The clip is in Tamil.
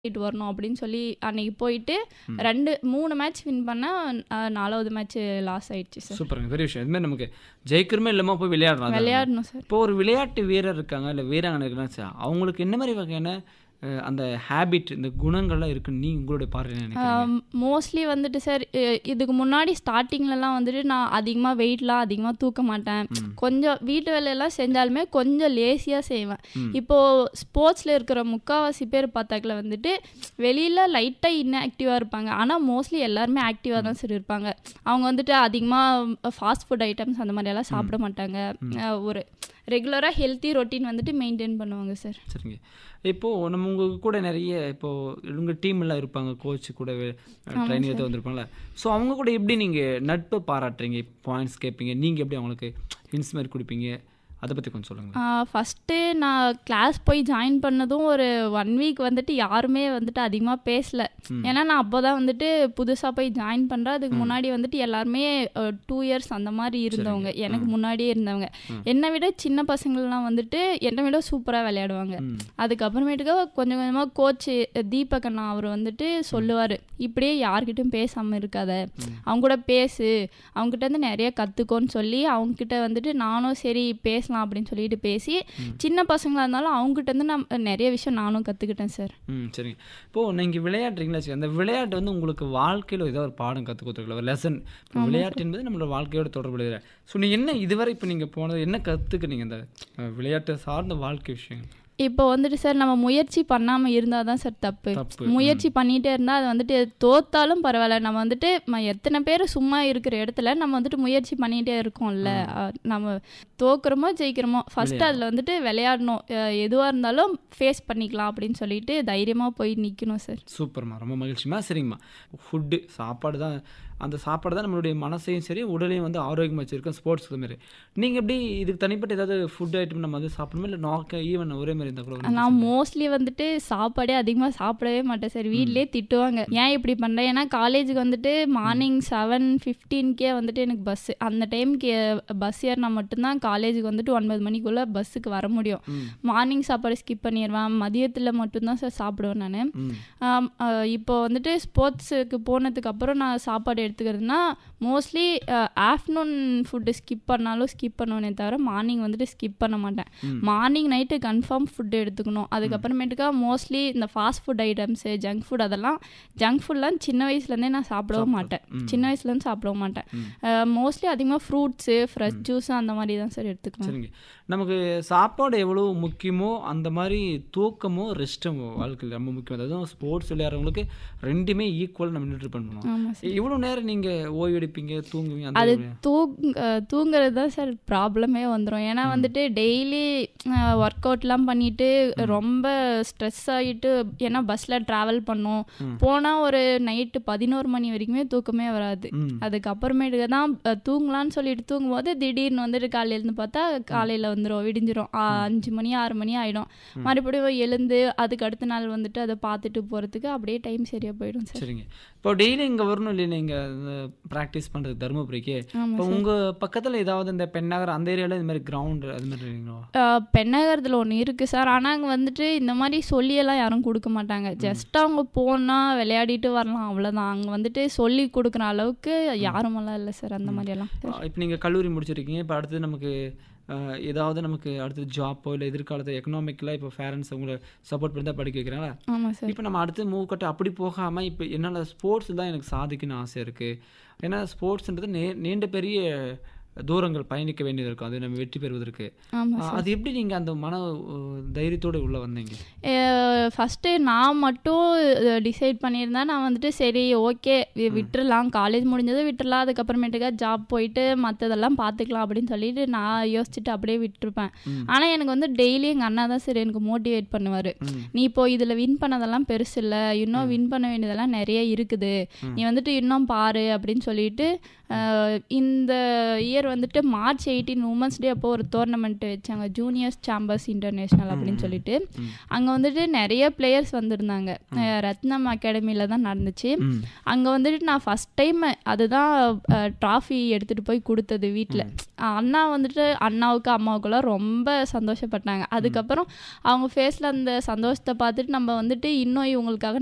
போயிட்டு வரணும் அப்படின்னு சொல்லி அன்னைக்கு போயிட்டு ரெண்டு மூணு மேட்ச் வின் பண்ணால் நாலாவது மேட்ச் லாஸ் ஆயிடுச்சு சார் சூப்பருங்க பெரிய விஷயம் இதுமாதிரி நமக்கு ஜெயிக்கிறமே இல்லாமல் போய் விளையாடுறோம் அதான். விளையாடணும் சார் இப்போ ஒரு விளையாட்டு வீரர் இருக்காங்க இல்லை வீராங்கனை இருக்காங்க சார் அவங்களுக்கு என்ன மாதிரி வகையான அஹ், அந்த ஹேபிட் இந்த குணங்கள்லாம் இருக்குன்னு நீ உங்களுடைய பார்வை என்ன நினைக்கிறீங்க மோஸ்ட்லி வந்துட்டு சார் இதுக்கு முன்னாடி ஸ்டார்டிங்லலாம் வந்துட்டு நான் அதிகமாக வெயிட்லாம் அதிகமாக தூக்க மாட்டேன் கொஞ்சம் வீட்டு வேலையெல்லாம் செஞ்சாலுமே கொஞ்சம் லேசியாக செய்வேன் இப்போது ஸ்போர்ட்ஸில் இருக்கிற முக்கால்வாசி பேர் பார்த்தாக்கல வந்துட்டு வெளியில் லைட்டாக inactive-ஆ இருப்பாங்க ஆனால் மோஸ்ட்லி எல்லாருமே ஆக்டிவாக தான் சார் இருப்பாங்க அவங்க வந்துட்டு அதிகமாக ஃபாஸ்ட் ஃபுட் ஐட்டம்ஸ் அந்த மாதிரியெல்லாம் சாப்பிட மாட்டாங்க அஹ், ஒரு ரெகுலராக ஹெல்த்தி ரொட்டீன் வந்துட்டு மெயின்டைன் பண்ணுவாங்க சார் சரிங்க இப்போது நம்ம உங்க கூட நிறைய இப்போது உங்கள் டீம்லாம் இருப்பாங்க கோச் கூட ட்ரைனிங் எடுத்து வந்திருப்பாங்களே ஸோ அவங்க கூட எப்படி நீங்கள் நட்பு பாராட்டுறீங்க பாயிண்ட்ஸ் கேட்பீங்க நீங்கள் எப்படி அவங்களுக்கு ஹின்ஸ் மாதிரி கொடுப்பீங்க அதை பற்றி கொஞ்சம் சொல்லுங்கள் ஃபஸ்ட்டு நான் கிளாஸ் போய் ஜாயின் பண்ணதும் ஒரு ஒன் வீக் வந்துட்டு யாருமே வந்துட்டு அதிகமாக பேசல ஏன்னா நான் அப்போ தான் வந்துட்டு புதுசாக போய் ஜாயின் பண்ணுறேன் அதுக்கு முன்னாடி வந்துட்டு எல்லாருமே டூ இயர்ஸ் அந்த மாதிரி இருந்தவங்க எனக்கு முன்னாடியே இருந்தவங்க என்னை விட சின்ன பசங்கள்லாம் வந்துட்டு என்னை விட சூப்பராக விளையாடுவாங்க அதுக்கப்புறமேட்டுக்கு கொஞ்சம் கொஞ்சமாக கோச் தீபக் அண்ணா அவர் வந்துட்டு சொல்லுவார் இப்படியே யார்கிட்டயும் பேசாமல் இருக்காத அவங்க கூட பேசு அவங்ககிட்ட இருந்து நிறைய கற்றுக்கோன்னு சொல்லி அவங்ககிட்ட வந்துட்டு நானும் சரி பேசலாம் அப்படின்னு சொல்லிட்டு பேசி சின்ன பசங்களாக இருந்தாலும் அவங்ககிட்ட இருந்து நான் நிறைய விஷயம் நானும் கற்றுக்கிட்டேன் சார் ம் சரிங்க இப்போது நீங்கள் விளையாடுறீங்களா வச்சுக்கோங்க. அந்த விளையாட்டு வந்து உங்களுக்கு வாழ்க்கையில் ஏதோ ஒரு பாடம் கற்றுக் கொடுத்துருக்கல ஒரு லெசன் இப்போ விளையாட்டு என்பது நம்மளோட வாழ்க்கையோட தொடர்புடைய ஸோ நீங்கள் என்ன இதுவரை இப்போ நீங்கள் போனது என்ன கற்றுக்குனீங்க இந்த அஹ், விளையாட்டு சார்ந்த வாழ்க்கை விஷயம் இப்போ வந்துட்டு சார் நம்ம முயற்சி பண்ணாமல் இருந்தால் தான் சார் தப்பு தப்பு முயற்சி பண்ணிகிட்டே இருந்தால் அது வந்துட்டு தோத்தாலும் பரவாயில்ல நம்ம வந்துட்டு ம- எத்தனை பேர் சும்மா இருக்கிற இடத்துல நம்ம வந்துட்டு முயற்சி பண்ணிகிட்டே இருக்கோம்ல அஹ் நம்ம தோக்குறோமோ ஜெயிக்கிறோமோ ஃபஸ்ட்டு அதில் வந்துட்டு விளையாடணும் அஹ் எதுவாக இருந்தாலும் ஃபேஸ் பண்ணிக்கலாம் அப்படின்னு சொல்லிட்டு தைரியமாக போய் நிற்கணும் சார் சூப்பர்மா ரொம்ப மகிழ்ச்சிமா சரிங்கம்மா ஃபுட்டு சாப்பாடு தான் அந்த சாப்பாடு தான் நம்மளுடைய மனசையும் சரி உடலையும் வந்து ஆரோக்கியமாக வச்சிருக்கோம் ஸ்போர்ட்ஸ் மாதிரி நீங்கள் எப்படி இதுக்கு தனிப்பட்ட ஏதாவது ஃபுட் ஐட்டம் நம்ம வந்து சாப்பிடணுமா இல்லை நாக்க ஈவன் ஒரே மாதிரி இருந்தால் கூட ஒண்ணும் நான் மோஸ்ட்லி வந்துட்டு சாப்பாடே அதிகமாக சாப்பிடவே மாட்டேன் சார் வீட்லயே திட்டுவாங்க ஏன் இப்படி பண்ணுறேன் ஏன்னா காலேஜுக்கு வந்துட்டு மார்னிங் செவன் ஃபிஃப்டீன்கே வந்துட்டு எனக்கு பஸ்ஸு அந்த டைம்க்கு பஸ் ஏறினா மட்டும்தான் காலேஜுக்கு வந்துட்டு ஒன்பது மணிக்குள்ளே பஸ்ஸுக்கு வர முடியும் மார்னிங் சாப்பாடு ஸ்கிப் பண்ணிடுவேன் மதியத்தில் மட்டும்தான் சார் சாப்பிடுவேன் நான் ம். இப்போ வந்துட்டு ஸ்போர்ட்ஸுக்கு போனதுக்கு அப்புறம் நான் சாப்பாடு எடுத்துக்கிறதுனா மோஸ்ட்லி ஆஃப்டர்நூன் ஃபுட்டு ஸ்கிப் பண்ணாலும் ஸ்கிப் பண்ணுவேனே தவிர மார்னிங் வந்துட்டு ஸ்கிப் பண்ண மாட்டேன் மார்னிங் நைட்டு கன்ஃபார்ம் ஃபுட்டு எடுத்துக்கணும் அதுக்கப்புறமேட்டுக்கா மோஸ்ட்லி இந்த fast food items junk food அதெல்லாம் ஜங்க் ஃபுட்லாம் சின்ன வயசுலேருந்தே நான் சாப்பிடவும் மாட்டேன் சின்ன வயசுலேருந்து சாப்பிடவும் மாட்டேன் மோஸ்ட்லி அதிகமாக ஃப்ரூட்ஸு ஃப்ரெஷ் ஜூஸ் அந்த மாதிரி தான் சார் எடுத்துக்குவேன் சரிங்க நமக்கு சாப்பாடு எவ்வளோ முக்கியமோ அந்த மாதிரி தூக்கமோ ரெஸ்ட்டும் வாழ்க்கையில் ரொம்ப முக்கியம் அதாவது ஸ்போர்ட்ஸ் விளையாடுறவங்களுக்கு ரெண்டுமே ஈக்குவல் நம்ம நின்று பண்ணணும் ஆமாம் சார் இவ்வளோ நேரம் நீங்கள் ஓய்வு எடுப்பீங்க தூங்குவீங்க அந்த அது தூங் அஹ் தூங்குறது தான் சார் ப்ராப்ளமே வந்துடும் ஏன்னா வந்துட்டு டெய்லி ஒர்க் அவுட்லாம் பண்ணிட்டு ரொம்ப ஸ்ட்ரெஸ் ஆகிட்டு ஏன்னா பஸ்ஸில் ட்ராவல் பண்ணோம் போனால் ஒரு நைட்டு பதினோரு மணி வரைக்குமே தூக்கமே வராது ம். அதுக்கப்புறமேட்டுக்கு தான் அஹ், தூங்கலாம்னு சொல்லிட்டு தூங்கும்போது திடீர்னு வந்துட்டு காலையில இருந்து பார்த்தா காலையில் வந்துடும் விடிஞ்சிரும் ஆ, அஞ்சு மணி ஆறு மணி ஆகிடும் மறுபடியும் எழுந்து அதுக்கு அடுத்த நாள் வந்துட்டு அதை பார்த்துட்டு போகிறதுக்கு அப்படியே டைம் சரியாக போயிடும் சார் சரிங்க இப்போ டெய்லி இங்கே வரணும் இல்லை நீங்கள் ப்ராக்டிஸ் பண்ணுறது தருமபுரிக்கு ஆமாம் இப்போ உங்கள் பக்கத்தில் ஏதாவது இந்த பெண்ணாகர் அந்த ஏரியாவில் இது மாதிரி கிரவுண்டு அது மாதிரி இருக்கீங்களா ஆஹ் பெண்ணகரத்தில் ஒன்று இருக்குது சார் ஆனால் அங்கே வந்துட்டு இந்த மாதிரி சொல்லியெல்லாம் யாரும் கொடுக்க மாட்டாங்க ஜஸ்ட் அவங்க போனால் விளையாடிட்டு வரலாம் அவ்வளோதான் அங்கே வந்துட்டு சொல்லி கொடுக்குற அளவுக்கு யாருமெல்லாம் இல்லை சார் அந்த மாதிரியெல்லாம் இப்போ நீங்கள் கல்லூரி முடிச்சிருக்கீங்க இப்போ அடுத்தது நமக்கு அஹ், ஏதாவது நமக்கு அடுத்தது ஜாப்போ இல்லை எதிர்காலத்தில் எக்கனாமிக்கலாக இப்போ பேரண்ட்ஸ் உங்களை சப்போர்ட் பண்ணி தான் படிக்க வைக்கிறாங்களா ஆமாம் சார் இப்போ நம்ம அடுத்து மூவ் கட்டு அப்படி போகாமல் இப்போ என்னால் ஸ்போர்ட்ஸ் தான் எனக்கு சாதிக்கணும்னு ஆசை இருக்குது ஏன்னா ஸ்போர்ட்ஸ்ன்றது நே நீண்ட பெரிய தூரங்கள் பயணிக்க வேண்டியது இருக்கும் அது நம்ம வெற்றி பெறுவதற்கு ஆமாம் அஹ், அது எப்படி நீங்கள் அந்த மன அஹ், தைரியத்தோட உள்ளே வந்தீங்க ஃபஸ்ட்டு நான் மட்டும் டிசைட் பண்ணியிருந்தேன் நான் வந்துட்டு சரி ஓகே விட்டுறலாம் காலேஜ் முடிஞ்சது விட்டுறலாம் அதுக்கப்புறமேட்டுக்கா ஜாப் போயிட்டு மற்றதெல்லாம் பார்த்துக்கலாம் அப்படின்னு சொல்லிட்டு நான் யோசிச்சுட்டு அப்படியே விட்டுருப்பேன் ஆனால் எனக்கு வந்து டெய்லி எங்கள் அண்ணா தான் சரி எனக்கு மோட்டிவேட் பண்ணுவார் நீ இப்போ இதில் வின் பண்ணதெல்லாம் பெருசு இல்லை இன்னும் வின் பண்ண வேண்டியதெல்லாம் நிறைய இருக்குது நீ வந்துட்டு இன்னும் பாரு அப்படின்னு சொல்லிட்டு அஹ், இந்த இயர் இயர் வந்துட்டு மார்ச் எயிட்டீன் உமன்ஸ் டே அப்போ ஒரு டோர்னமெண்ட் வச்சாங்க ஜூனியர்ஸ் சாம்பர்ஸ் இன்டர்நேஷ்னல் அப்படின்னு சொல்லிட்டு அங்கே வந்துட்டு நிறைய பிளேயர்ஸ் வந்திருந்தாங்க அஹ் ரத்னம் அகாடமியில் தான் நடந்துச்சு ம் அங்கே வந்துட்டு நான் ஃபஸ்ட் டைம் அதுதான் ட்ராஃபி எடுத்துகிட்டு போய் கொடுத்தது வீட்டில் அண்ணா வந்துட்டு அண்ணாவுக்கு அம்மாவுக்குலாம் ரொம்ப சந்தோஷப்பட்டாங்க அதுக்கப்புறம் அவங்க ஃபேஸில் அந்த சந்தோஷத்தை பார்த்துட்டு நம்ம வந்துட்டு இன்னும் இவங்களுக்காக